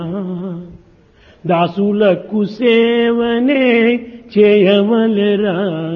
దాసులకు సేవనే చేయవలెరా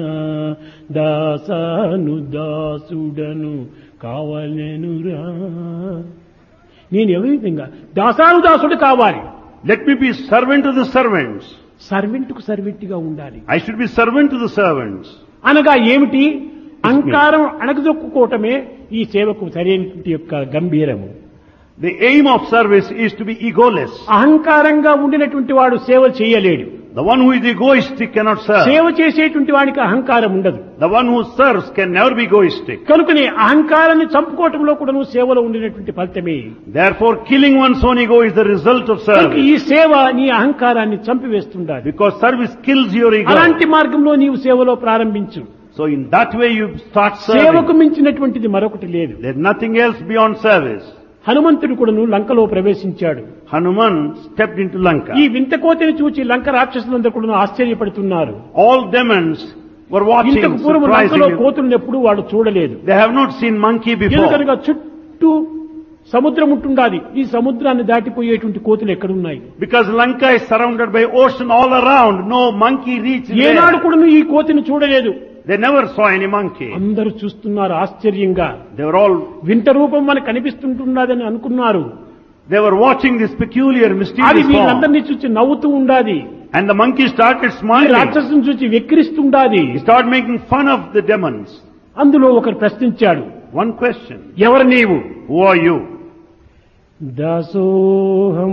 దాసాను దాసుడను కావలెనురా నేను ఎవరి విధంగా దాసాను దాసుడు కావాలి Let me be servant to the servants. సర్వెంట్కు సర్వెంట్గా ఉండాలి I should be servant to the servants. అనగా ఏమిటి అహంకారం అణగదొక్కుకోవటమే ఈ సేవకు సరైనటువంటి యొక్క గంభీరము The aim of service is to be egoless. అహంకారంగా ఉండినటువంటి వాడు సేవ చేయలేడు The one who is egoistic cannot serve. సేవ చేసేటువంటి వాడికి అహంకారం ఉండదు The one who serves can never be egoistic. కనుకనే అహంకారాన్ని చంపుకోవటంలో కూడా సేవలో ఉండినటువంటి ఫలితమే Therefore, killing one's own ego is the result of కనుక service. ఈ సేవ నీ అహంకారాన్ని చంపివేస్తుండాలి Because service kills your ego. అలాంటి మార్గంలో నీవు సేవలో ప్రారంభించు So in that way you start సేవకు serving. మించినటువంటిది మరొకటి లేదు There's nothing else beyond service. హనుమంతుడు కూడాను లంకలో ప్రవేశించాడు Hanuman stepped into Lanka. ఈ వింత కోతిని చూచి లంక రాక్షసులందరూ కూడా ఆశ్చర్యపడుతున్నారు All demons were watching, ఇంతకు పూర్వం లంకలో surprisingly. కోతులను ఎప్పుడూ వాడు చూడలేదు They have not seen monkey before. ఎందుకనగా చుట్టూ సముద్రం ఉంటుండాలి ఈ సముద్రాన్ని దాటిపోయేటువంటి కోతులు ఎక్కడున్నాయి Because Lanka is surrounded by ocean all around, no monkey reached ఏనాడు there. కూడా ఈ కోతిని చూడలేదు They never saw any monkey. అందరూ చూస్తున్నారు ఆశ్చర్యంగా They were all, వింత రూపం మనకు కనిపిస్తుంటున్నదని అనుకున్నారు they were watching this peculiar అది mysterious form. వీళ్ళందరినీ చూసి నవ్వుతూ ఉండాది And the monkey started ఈ smiling. రాక్షసుని చూసి వెక్కిరిస్తుండాది He started making fun of the demons. అందులో ఒకరు ప్రశ్నించాడు One question. ఎవరు నీవు Who are you? దాసోహం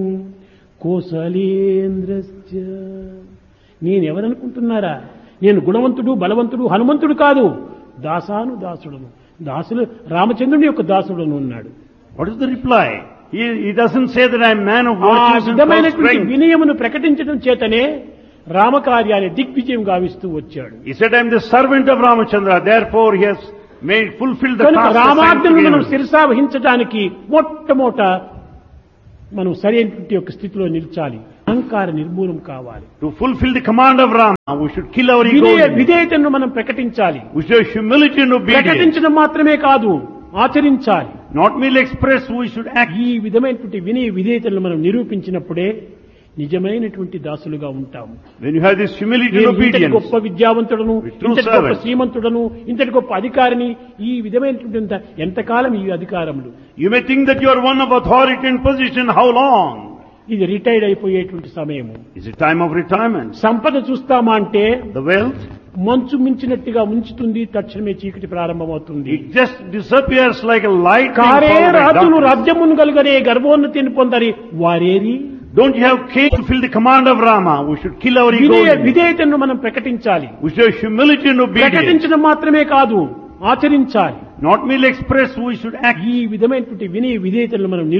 కోసలేంద్రస్య నేనెవరనుకుంటున్నారా నేను గుణవంతుడు బలవంతుడు హనుమంతుడు కాదు దాసాను దాసుడను దాసులు రామచంద్రుని యొక్క దాసుడను ఉన్నాడు What is the reply? He, he doesn't say that I'm a man of ఆ virtues and full విధమైనటువంటి strength. వినయమును ప్రకటించడం చేతనే రామకార్యాన్ని దిగ్విజయం గావిస్తూ వచ్చాడు He said, I'm the servant of Ramachandra. Therefore, he has made, fulfilled the కనుక task assigned to రామాజ్ఞను మనం him. శిరసా వహించడానికి మొట్టమొదట మనం సరైనటువంటి యొక్క స్థితిలో నిలిచాలి అహంకార నిర్మూలం కావాలి To fulfill the command of Rama, we should kill our ego. వినయ విధేయతను మనం ప్రకటించాలి We should have humility and obedience. ప్రకటించడం మాత్రమే కాదు ఆచరించాలి Not merely express, we should act. ఈ విధమైనటువంటి వినయ విధేయతలను మనం నిరూపించినప్పుడే నిజమైనటువంటి దాసులుగా ఉంటాము When you have this humility and నేను ఇంతటి obedience, గొప్ప విద్యావంతుడను With true ఇంతటి గొప్ప service. శ్రీమంతుడను ఇంతటి గొప్ప అధికారిని ఈ విధమైనటువంటి ఎంత- ఎంతకాలం ఈ అధికారములు you may think that you are one of authority and position. How long? ఇది రిటైర్డ్ అయిపోయేటువంటి సమయము Is it time of retirement? సంపద చూస్తామా అంటే The wealth, మంచు మించినట్టుగా ముంచుతుంది తక్షణమే చీకటి ప్రారంభమవుతుంది it just disappears like a light. కారే రాజులు రాజ్యమును కలుగనే గర్భోన్నతిని పొందరి వారేరి Don't you have cake to fill the command of Rama? We should kill our ego. వినయ విధేయతను మనం ప్రకటించాలి We should have humility and obedience. ప్రకటించడం మాత్రమే కాదు ఆచరించాలి Not merely express, we should act. ఈ విధమైనటువంటి వినయ విధేయతలను మనం